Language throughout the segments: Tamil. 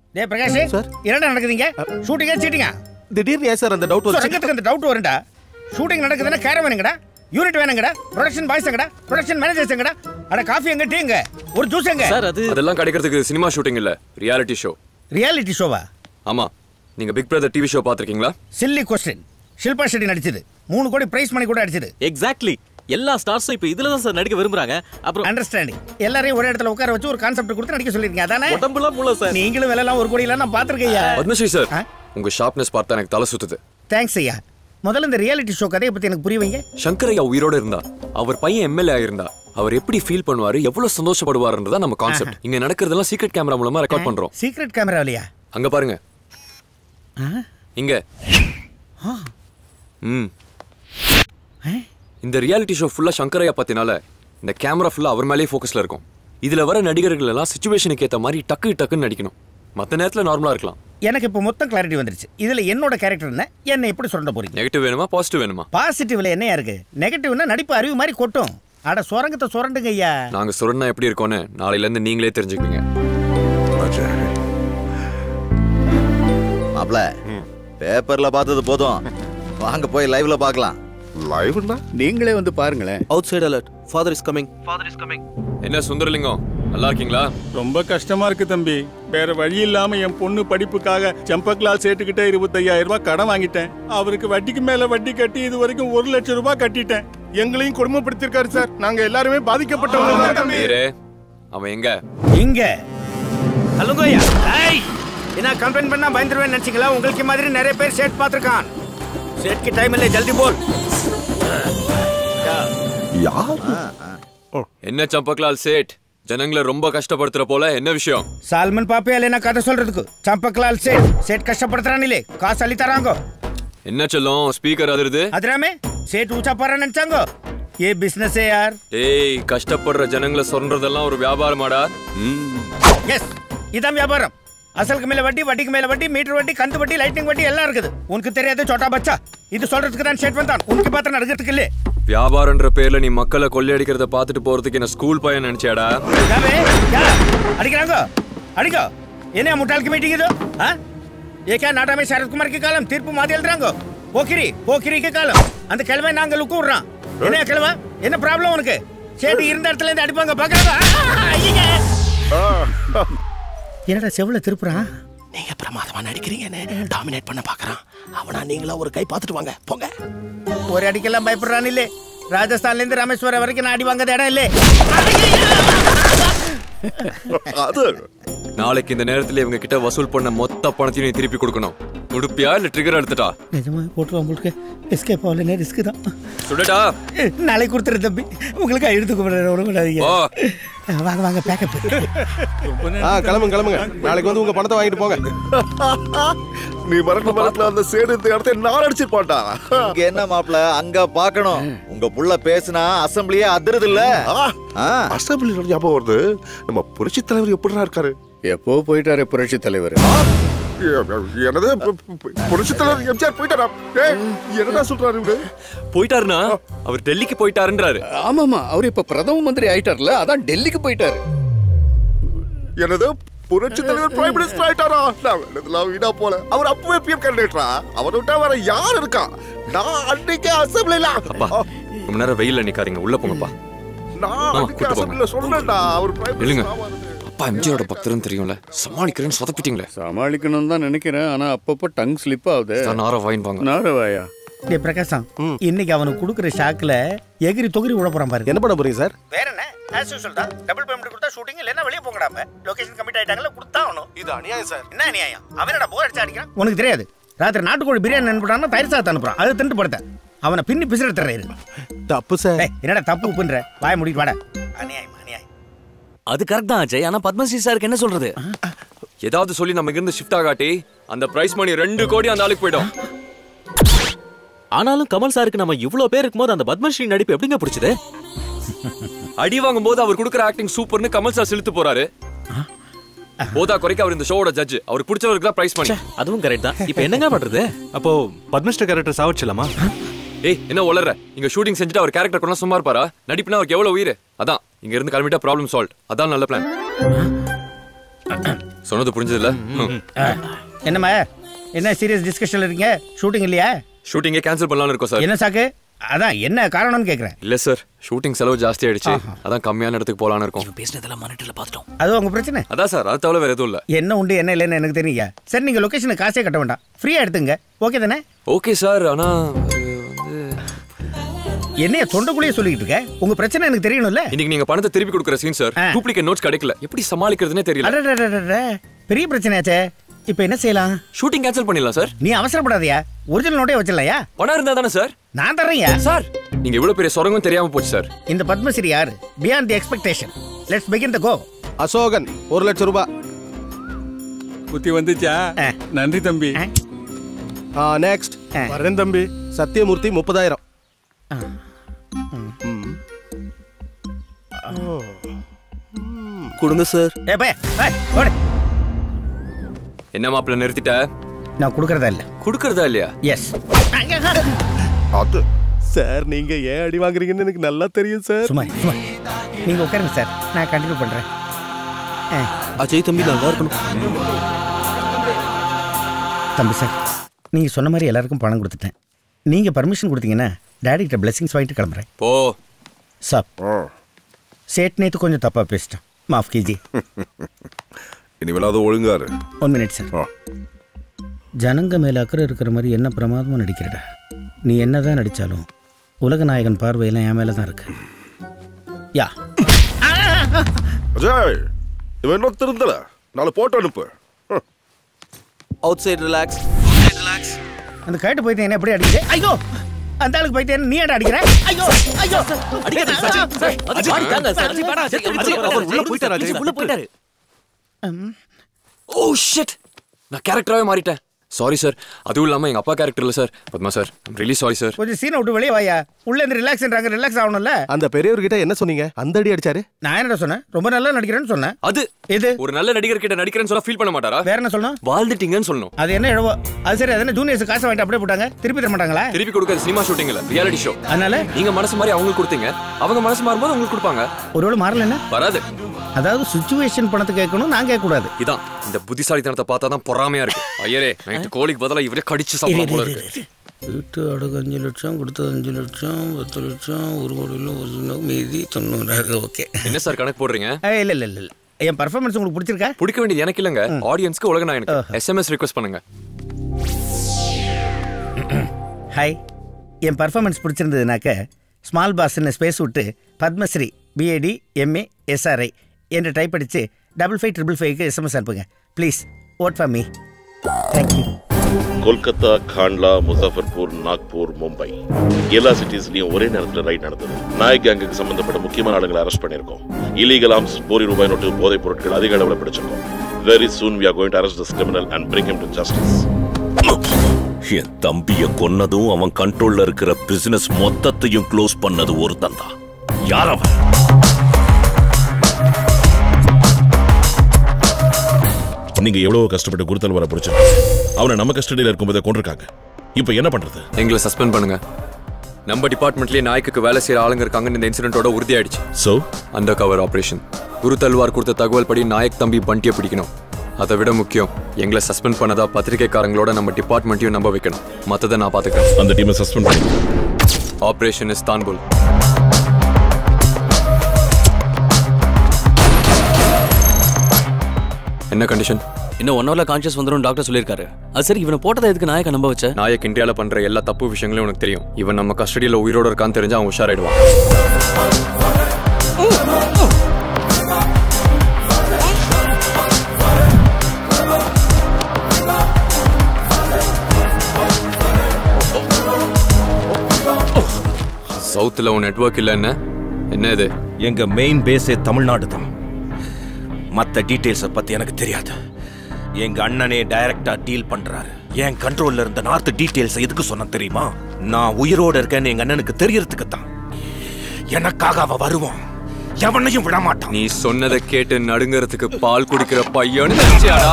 டேய் பிரகாஷ் சார். என்னடா நடக்குதுங்க ஷூட்டிங்கா சீட்டிங்கா திடீர்னு ஏன் சார் அந்த டவுட் ஸோ வந்து ரங்கத்துக்கு அந்த டவுட் வரும்டா ஷூட்டிங் நடக்குதுன்னா கேரம் வேணுங்கடா யூனிட் வேணுங்கடா ப்ரொடக்ஷன் பாய்ஸ் எங்கடா ப்ரொடக்ஷன் மேனேஜர்ஸ் எங்கடா அட காஃபி எங்க டீ எங்க ஒரு ஜூஸ் எங்க சார் அது அதெல்லாம் கிடைக்கிறதுக்கு சினிமா ஷூட்டிங் இல்ல ரியாலிட்டி ஷோ ரியாலிட்டி ஷோவா ஆமா நீங்க பிக் பிரதர் டிவி ஷோ பாத்திருக்கீங்களா சில்லி கொஸ்டின் ஷில்பா ஷெட்டி நடிச்சது மூணு கோடி பிரைஸ் மணி கூட அடிச்சது எக்ஸாக்ட்லி எல்லா ஸ்டார்ஸும் இப்போ இதுல தான் சார் நடிக்க விரும்புறாங்க அப்புறம் அண்டர்ஸ்டாண்டிங் எல்லாரையும் ஒரே இடத்துல உட்கார வச்சு ஒரு கான்செப்ட் கொடுத்து நடிக்க சொல்லிருக்கீங்க அதானே உடம்புலாம் முள்ள சார் நீங்களும் விலைலாம் ஒரு கோடி எல்லாம் நான் பாத்திருக்கையா பத்மஸ்ரீ சார் ஆ? உங்க ஷார்ப்னஸ் பார்த்தா எனக்கு தலை சுத்துது தேங்க்ஸ் ஐயா முதல்ல இந்த ரியாலிட்டி ஷோ கதையை பத்தி எனக்கு புரிய வைங்க சங்கர் ஐயா உயிரோட இருந்தா அவர் பையன் எம்எல்ஏ ஆயிருந்தா அவர் எப்படி ஃபீல் பண்ணுவாரு எவ்வளவு சந்தோஷப்படுவாருன்றதா நம்ம கான்செப்ட் இங்க நடக்கிறதெல்லாம் சீக்ரெட் கேமரா மூலமா ரெக்கார்ட் பண்றோம் சீக்ரெட் கேமரா இல்லையா அங்க பாருங்க இங்க ம் இந்த ரியாலிட்டி ஷோ ஃபுல்லா சங்கர் ஐயா பத்தினால இந்த கேமரா ஃபுல்லா அவர் மேலேயே ஃபோக்கஸ்ல இருக்கும் இதுல வர நடிகர்கள் எல்லாம் சுச்சுவேஷனுக்கு ஏத்த மாதிரி டக்கு டக்குன்னு நடிக்கணும் மத்த நேரத்துல நார்மலா இருக்கலாம் எனக்கு இப்போ மொத்தம் கிளாரிட்டி வந்துருச்சு இதுல என்னோட கேரக்டர் என்ன என்ன எப்படி சொல்ல போறீங்க நெகட்டிவ் வேணுமா பாசிட்டிவ் வேணுமா பாசிட்டிவ்ல என்னையா இருக்கு நெகட்டிவ்னா நடிப்பு அறிவு மாதிரி கொட்டும் அட சுரங்கத்தை சுரண்டுங்க ஐயா நாங்க சுரண்டா எப்படி இருக்கோன்னு நாளையில இருந்து நீங்களே தெரிஞ்சுக்குவீங்க மாப்ள பேப்பர்ல பார்த்தது போதும் வாங்க போய் லைவ்ல பார்க்கலாம் லைவ்னா நீங்களே வந்து பாருங்களேன் outside alert father is coming என்ன சுந்தரலிங்கம் நல்லா இருக்கீங்களா ரொம்ப கஷ்டமா இருக்கு தம்பி வேற வழி இல்லாம என் பொண்ணு படிப்புக்காக செம்பக்லால் சேட்டுக்கிட்ட இருபத்தையாயிரம் ரூபாய் கடன் வாங்கிட்டேன் அவருக்கு வட்டிக்கு மேல வட்டி கட்டி இது வரைக்கும் ஒரு லட்சம் ரூபாய் கட்டிட்டேன் எங்களையும் கொடுமைப்படுத்திருக்காரு சார் நாங்க எல்லாருமே பாதிக்கப்பட்டவங்க தான் தம்பி பேரே அவன் எங்க இங்க சொல்லுங்க ஐயா ஏய் என்ன கம்ப்ளைண்ட் பண்ணா பயந்துருவேன் நினைச்சீங்களா உங்களுக்கு மாதிரி நிறைய பேர் சேட் பார்த்துருக்கான் சேட்க்கு டைம் இல்லை ஜல்தி போல் யார் என்ன சம்பக்லால் சேட் ஜனங்களை ரொம்ப கஷ்டப்படுத்துற போல என்ன விஷயம் சால்மன் பாப்பே இல்லைனா கதை சொல்றதுக்கு சம்பக்லால் சேட் சேட் கஷ்டப்படுத்துறானிலே காசு அள்ளி தராங்க என்ன சொல்லும் ஸ்பீக்கர் அதிருது அதுராமே சேட் ஊச்சா போற நினைச்சாங்க ஏ பிசினஸ் யார் ஏய் கஷ்டப்படுற ஜனங்களை சொல்றதெல்லாம் ஒரு வியாபாரமாடா ம். எஸ் இதான் வியாபாரம் அசலுக்கு மேல வட்டி வட்டிக்கு மேல வட்டி மீட்டர் வட்டி கந்து வட்டி லைட்டிங் வட்டி எல்லாம் இருக்குது உனக்கு தெரியாது சோட்டா பச்சா இது சொல்றதுக்கு தான் ஸ்டேட் வந்தான் உனக்கு பார்த்து நடக்கிறதுக்கு இல்லே வியாபாரன்ற பேர்ல நீ மக்களை கொள்ளையடிக்கிறத பார்த்துட்டு போறதுக்கு என்ன ஸ்கூல் பையன் நினைச்சியாடா யாவே யா அடிக்கிறாங்க அடிக்கோ என்ன முட்டாளுக்கு மீட்டிங் இது ஆ ये क्या नाटा में शरद कुमार की कालम தீர்ப்பு மாத்தி எழுதுறாங்க போக்கிரி போக்கிரிக்கு காலம் அந்த கிழமை நாங்க லுக்கு விடுறோம் என்ன கிழமை என்ன ப்ராப்ளம் உனக்கு சேட்டு இருந்த இடத்துல இருந்து அடிப்பாங்க பாக்குறாங்க என்னடா செவ்வளவு திருப்புறான் நீங்க பிரமாதமா நடிக்கிறீங்கன்னு டாமினேட் பண்ண பாக்குறான் அவனா நீங்களா ஒரு கை பார்த்துட்டு வாங்க போங்க ஒரு அடிக்கெல்லாம் பயப்படுறான் இல்லே ராஜஸ்தான்ல இருந்து ராமேஸ்வரம் வரைக்கும் நான் அடி வாங்காத இடம் இல்லே அது நாளைக்கு இந்த நேரத்துல இவங்க கிட்ட வசூல் பண்ண மொத்த பணத்தையும் நீ திருப்பி கொடுக்கணும் கொடுப்பியா இல்ல ட்ரிகர் எடுத்துட்டா நிஜமா போட்டுருவோம் உங்களுக்கு எஸ்கேப் ஆகலன்னு ரிஸ்க் தான் சுடட்டா நாளைக்கு கொடுத்துரு தம்பி உங்களுக்கு எடுத்து கூப்பிடுறேன் ஓ வாங்க வாங்க பேக்கப் ஆ கிளம்புங்க கிளம்புங்க நாளைக்கு வந்து உங்க பணத்தை வாங்கிட்டு போங்க நீ மறக்க மரத்துல அந்த சேடு இந்த இடத்த நான் அடிச்சிருப்பான்டா இங்க என்ன மாப்ள அங்க பார்க்கணும் உங்க புள்ள பேசுனா அசம்பிளியே அதிருது இல்ல அசம்பிளி ஞாபகம் வருது நம்ம புரட்சி தலைவர் எப்படிடா இருக்காரு எப்போ போயிட்டாரு புரட்சி தலைவர் எ- என்னது பு- பு- புரட்சி தலைவர் எம்ஜிஆர் போயிட்டாரா ஏய், என்னடா சொல்றாரு இவரு போயிட்டாருனா அவர் டெல்லிக்கு போயிட்டாருன்றாரு ஆமாமா அவர் இப்ப பிரதம மந்திரி ஆயிட்டார்ல அதான் டெல்லிக்கு போயிட்டாரு என்னது புரட்சி தலைவர் பிரைம் மினிஸ்டர் ஆயிட்டாரா நான் இதெல்லாம் வீணா போல அவர் அப்பவே பிஎம் கேண்டிடேட்டா அவரை விட்டா வேற யார் இருக்கா நான் அன்னைக்கே அசம்பிளில அப்பா ரொம்ப நேரம் வெயில்ல நிக்காதீங்க உள்ள போங்கப்பா நான் ஆ, அன்னைக்கு கூட்டு போங்க. அசம்பிளில சொன்னேன்டா அவர் பிரைம் இல்லைங்க மினிஸ்டர் ஆவாருன்னு. அப்பா எம்ஜிஆரோட பக்தர்னு தெரியும்ல சமாளிக்கிறேன்னு சொதப்பிட்டீங்களே சமாளிக்கணும் தான் நினைக்கிறேன் ஆனா அப்பப்போ டங் ஸ்லிப் ஆகுது தான் நார வாயின் வாங்க நாரவாயா டேய் பிரகாசம் இன்னைக்கு அவனுக்கு கொடுக்குற ஷாக்ல எகிரி தொகிரி விட போறான் பாரு என்ன பண்ண போறீங்க சார் வேற என்ன ஆஸ் யூசுவல் தான் டபுள் பேமெண்ட் கொடுத்தா ஷூட்டிங் இல்லைன்னா வெளியே போங்கடாம லொகேஷன் கமிட் ஆயிட்டாங்களா கொடுத்தா ஆகணும் இது அநியாயம் சார் என்ன நியாயம் அவனடா போர் அடிச்சு அடிக்கிறான் உனக்கு தெரியாது ராத்திரி நாட்டுக்கோழி பிரியாணி அனுப்பிட்டான்னா தயிர் சாத்து அனுப்புறான் அது திண்டு படுத்த அவனை பின்னி பிசிற தர்றாரு தப்பு சார் டேய் என்னடா தப்பு உப்புன்ற வாய முடிட்டு வாடா அநியாயம் அநியாயம் அது கரெக்ட் தான் அஜய் ஆனா பத்மஸ்ரீ சாருக்கு என்ன சொல்றது ஏதாவது சொல்லி நம்ம இங்கிருந்து ஷிஃப்ட் ஆகாட்டி அந்த பிரைஸ் மணி ரெண்டு கோடி அந்த ஆளுக்கு போயிடும் ஆனாலும் கமல் சாருக்கு நம்ம இவ்ளோ பேர் இருக்கும்போது அந்த பத்மஸ்ரீ நடிப்பு எப்படிங்க பிடிச்சது அடி வாங்கும் போது அவர் கொடுக்குற ஆக்டிங் சூப்பர்னு கமல் சார் செலுத்து போறாரு போதா குறைக்க அவர் இந்த ஷோவோட ஜட்ஜ் அவருக்கு பிடிச்சவருக்கு தான் பிரைஸ் பண்ணி அதுவும் கரெக்ட் தான் இப்போ என்னங்க பண்றது அப்போ பத்மஸ்ரீ கேரக்டர் சாவச்சிடலாமா ஏய் என்ன உளற இங்க ஷூட்டிங் செஞ்சுட்டு அவர் கேரக்டர் கொண்டு சும்மா இருப்பாரா நடிப்புனா அவருக்கு எவ்வளவு உயிர் அதான் இங்க இருந்து கிளம்பிட்டா ப்ராப்ளம் சால்வ் அதான் நல்ல பிளான் சொன்னது புரிஞ்சதுல என்னம்மா என்ன சீரியஸ் டிஸ்கஷன்ல இருக்கீங்க ஷூட்டிங் இல்லையா ஷூட்டிங்கே கேன்சல் பண்ணலாம்னு இருக்கோம் சார் என்ன சாக்கு அதான் என்ன காரணம்னு கேக்குறேன் இல்ல சார் ஷூட்டிங் செலவு ஜாஸ்தி ஆயிடுச்சு அதான் கம்மியான இடத்துக்கு போலான்னு இருக்கோம் பேசினதெல்லாம் மானிட்டர்ல பார்த்துட்டோம் அது உங்க பிரச்சனை அதான் சார் அது தவிர வேற எதுவும் இல்ல என்ன உண்டு என்ன இல்லைன்னு எனக்கு தெரியுங்க சரி நீங்க லொகேஷனுக்கு காசே கட்ட வேண்டாம் ஃப்ரீயா எடுத்துங்க ஓகே தானே ஓகே சார் ஆனா அது வந்து என்னைய தொண்டைக்குள்ளேயே சொல்லிட்டு இருக்க உங்க பிரச்சனை எனக்கு தெரியணும்ல இன்னைக்கு நீங்க பணத்தை திருப்பி கொடுக்குற சீன் சார் ஆ. டூப்ளிகேட் நோட்ஸ் கிடைக்கல எப்படி சமாளிக்கிறதுனே தெரியல அடடடடடட. பெரிய பிரச்சனையாச்சே இப்போ என்ன செய்யலாம் ஷூட்டிங் கேன்சல் பண்ணிடலாம் சார் நீ அவசரப்படாதயா ஒரிஜினல் நோட்டே வச்சிடலையா பணம் இருந்தா தானே சார் நான் தர்றேன்யா சார் நீங்க இவ்வளவு பெரிய சொரங்கம் தெரியாம போச்சு சார் இந்த பத்மஸ்ரீ யாரு beyond the expectation let's begin the go Ashokan ஒரு லட்சம் ரூபாய் புத்தி வந்துச்சா ஆ. நன்றி தம்பி ஆ நெக்ஸ்ட் ஆ. வரேன் தம்பி சத்தியமூர்த்தி முப்பதாயிரம் கொடுங்க சார் ஏ பே ஏய், ஓடு என்ன மாப்பிள்ள நிறுத்திட்ட நான் கொடுக்கறதா இல்ல கொடுக்கறதா இல்லையா எஸ் அது சார் நீங்க ஏன் அடி வாங்குறீங்கன்னு எனக்கு நல்லா தெரியும் சார் சும்மா சும்மா நீங்க உட்காருங்க சார் நான் கண்டினியூ பண்றேன் ஆ, அஜய் தம்பி நல்லா இருக்கணும் தம்பி சார் நீங்க சொன்ன மாதிரி எல்லாருக்கும் பணம் கொடுத்துட்டேன் நீங்க பர்மிஷன் கொடுத்தீங்கன்னா டேடி கிட்ட பிளெஸிங்ஸ் வாங்கிட்டு கிளம்புறேன் போ சாப் சேட் நேத்து கொஞ்சம் தப்பா பேசிட்டேன் மாஃப் கீஜி இனிமேலாவது ஒழுங்காரு ஒன் மினிட் சார் ஆ. ஜனங்க மேல அக்கறை இருக்கிற மாதிரி என்ன பிரமாதமா நடிக்கிறடா நீ என்னதான் நடிச்சாலும் உலக நாயகன் பார்வையெல்லாம் என் மேல தான் இருக்கு யா அஜய் இவன் இன்னும் திருந்தல நாளை போட்டு அனுப்பு ஹம். அவுட் சைடு ரிலாக்ஸ் அந்த கைட்டு போயிட்டு என்ன எப்படி அடிக்குது ஐயோ அந்த ஆளுக்கு போயிட்டு என்ன நீ ஏன்டா அடிக்கிற ஐயோ ஐயோ உள்ள போயிட்டாரு அஜய் உள்ள போயிட்டாரு ஓ ஷிட் நான் கேரக்டராவே மாறிட்டேன் சாரி சார் அதுவும் இல்லாம எங்க அப்பா கேரக்டர் இல்ல sir Padma sir really sorry sir கொஞ்சம் சீனை விட்டு வெளியே வாயா உள்ள இருந்து ரிலாக்ஸ்ன்றாங்க ரிலாக்ஸ் ஆகணும்ல அந்த பெரியவர்கிட்ட என்ன சொன்னீங்க அந்த அடி அடிச்சாரு நான் என்னடா சொன்னேன் ரொம்ப நல்லா நடிக்கிறேன்னு சொன்னேன் அது இது ஒரு நல்ல நடிகர் கிட்ட நடிக்கிறேன்னு சொன்னா ஃபீல் பண்ண மாட்டாரா வேற என்ன சொன்னோம் வாழ்ந்துட்டீங்கன்னு சொல்லணும் அது என்ன இழவோ அது சரி அது என்ன ஜூனியர்ஸ் காசை வாங்கிட்டு அப்படியே போட்டாங்க திருப்பி தர மாட்டாங்களா திருப்பி கொடுக்கறது சினிமா ஷூட்டிங் இல்ல ரியாலிட்டி ஷோ அதனால நீங்க மனசு மாதிரி அவங்களுக்கு கொடுத்தீங்க அவங்க மனசு மாறும்போது உங்களுக்கு கொடுப்பாங்க ஒருவேளை மாறலன்னா வராது அதாவது சுச்சுவேஷன் பணத்தை கேட்கணும் நான் கேட்கக்கூடாது இதான் இந்த புத்திசாலித்தனத்தை பார்த்தா தான் பொறாமையா இருக்கு ஐயரே நைட்டு கோழிக்கு பதிலா இவரே கடிச்சு சாப்பிடலாம் போல இருக்கு வீட்டு அடகு அஞ்சு லட்சம் கொடுத்தது அஞ்சு லட்சம் பத்து லட்சம் ஒரு கோடியில் ஒரு லட்சம், மீதி தொண்ணூறாயிரம் ஓகே என்ன சார் கணக்கு போடுறீங்க இல்லை இல்லை இல்லை என் பர்ஃபார்மன்ஸ் உங்களுக்கு பிடிச்சிருக்கா பிடிக்க வேண்டியது எனக்கு இல்லங்க ஆடியன்ஸ்க்கு உலக நாயனுக்கு எஸ்எம்எஸ் ரிக்வெஸ்ட் பண்ணுங்க ஹாய் என் பர்ஃபார்மன்ஸ் பிடிச்சிருந்ததுனாக்க ஸ்மால் பாஸ்ன்னு ஸ்பேஸ் விட்டு பத்மஸ்ரீ பிஏடி எம்ஏ எஸ்ஆர்ஐ என்று டைப் அடித்து டபுள் ஃபைவ் ட்ரிபிள் ஃபைவ்க்கு எஸ்எம்எஸ் அனுப்புங்க please vote for me thank you Kolkata Kandla Muzaffarpur Nagpur Mumbai எல்லா சிட்டிஸ்லயும் ஒரே நேரத்தில் ரைட் நடந்தது நாய் கேங்குக்கு சம்பந்தப்பட்ட முக்கியமான ஆளுங்களை அரெஸ்ட் பண்ணியிருக்கோம் இல்லீகல் ஆர்ம்ஸ் கோடி ரூபாய் நோட்டு போதைப் பொருட்கள் அதிக அளவில் பிடிச்சிருக்கோம் very soon we are going to arrest this criminal and bring him to justice என் தம்பிய கொன்னதும் அவன் கண்ட்ரோல்ல இருக்கிற பிசினஸ் மொத்தத்தையும் க்ளோஸ் பண்ணது ஒருத்தன் தான் யார் அவன் நீங்க எவ்வளவு கஷ்டப்பட்டு குருத்தல் வர பிடிச்சிருக்கோம் அவனை நம்ம கஸ்டடியில் இருக்கும்போதே கொண்டிருக்காங்க இப்போ என்ன பண்றது எங்களை சஸ்பெண்ட் பண்ணுங்க நம்ம டிபார்ட்மெண்ட்லயே நாய்க்கு வேலை செய்யற ஆளுங்க இருக்காங்கன்னு இந்த இன்சிடென்ட்டோட உறுதியாயிடுச்சு சோ அந்த கவர் ஆபரேஷன் குரு தல்வார் கொடுத்த தகவல் படி நாயக் தம்பி பண்டியை பிடிக்கணும் அதை விட முக்கியம் எங்களை சஸ்பெண்ட் பண்ணதா பத்திரிகைக்காரங்களோட நம்ம டிபார்ட்மெண்ட்டையும் நம்ப வைக்கணும் மத்ததை நான் பாத்துக்கிறேன் அந்த டீமை சஸ்பெண்ட் பண்ணி ஆபரேஷன் இஸ்தான்புல் என்ன கண்டிஷன் இன்னும் ஒன் ஹவர்ல கான்சியஸ் வந்துடும் டாக்டர் சொல்லியிருக்காரு அது சரி இவனை போட்டதை எதுக்கு நாயக்க நம்ப வச்ச நாயக் இந்தியால பண்ற எல்லா தப்பு விஷயங்களும் உனக்கு தெரியும் இவன் நம்ம கஸ்டடியில உயிரோட இருக்கான்னு தெரிஞ்சா அவன் உஷாராயிடுவான் சவுத்துல உன் நெட்வொர்க் இல்ல என்ன என்ன இது எங்க மெயின் பேஸே தமிழ்நாடு தான் மத்த டீடைல்ஸ பத்தி எனக்கு தெரியாது எங்க அண்ணனே டைரக்டா டீல் பண்றாரு என் கண்ட்ரோல்ல இருந்த நார்த் டீடைல்ஸ் எதுக்கு சொன்ன தெரியுமா நான் உயிரோட இருக்கேன்னு எங்க அண்ணனுக்கு தெரியறதுக்கு தான் எனக்காக அவ வருவான் எவனையும் விட மாட்டான் நீ சொன்னதை கேட்டு நடுங்கறதுக்கு பால் குடிக்கிற பையன்னு நினைச்சியாடா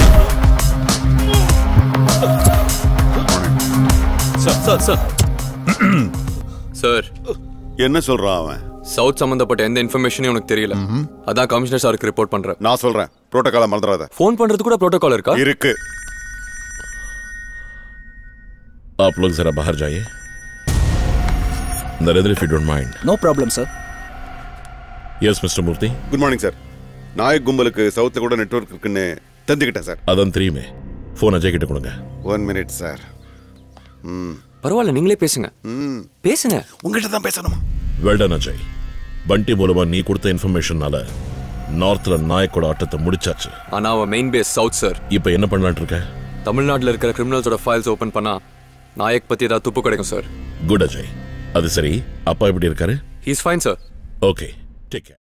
சார் சார் சார் சார் என்ன சொல்றான் அவன் சவுத் சம்பந்தப்பட்ட எந்த இன்ஃபர்மேஷனும் உனக்கு தெரியல அதான் கமிஷனர் சாருக்கு ரிப்போர்ட் பண்றேன் நான் சொல்றேன் புரோட்டோகால மறந்துடாத ஃபோன் பண்றது கூட புரோட்டோகால் இருக்கா இருக்கு आप लोग जरा बाहर जाइए Narendra if you don't mind no problem sir yes mister Murthy good morning sir Nayak கும்பலுக்கு சவுத்தில் கூட நெட்வொர்க் இருக்குன்னு தெரிஞ்சுக்கிட்டேன் சார் அதான் தெரியுமே ஃபோன் அஜய் கிட்ட கொடுங்க ஒன் மினிட் சார் ம் பரவாயில்ல நீங்களே பேசுங்க ம் பேசுங்க உங்ககிட்ட தான் பேசணுமா வெல்டன் அஜய் பண்டி மூலமா நீ கொடுத்த இன்ஃபர்மேஷனால நார்த்ல நாயக்கோட ஆட்டத்தை முடிச்சாச்சு ஆனா அவன் மெயின் பேஸ் சவுத் சார் இப்போ என்ன பண்ணலாம்னு இருக்க தமிழ்நாட்டில் இருக்கிற கிரிமினல்ஸோட ஃபைல்ஸ் ஓபன் பண்ணா நாயக் பத்தி ஏதாவது துப்பு கிடைக்கும் சார் குட் அஜய் அது சரி அப்பா எப்படி இருக்காரு he's fine sir okay take care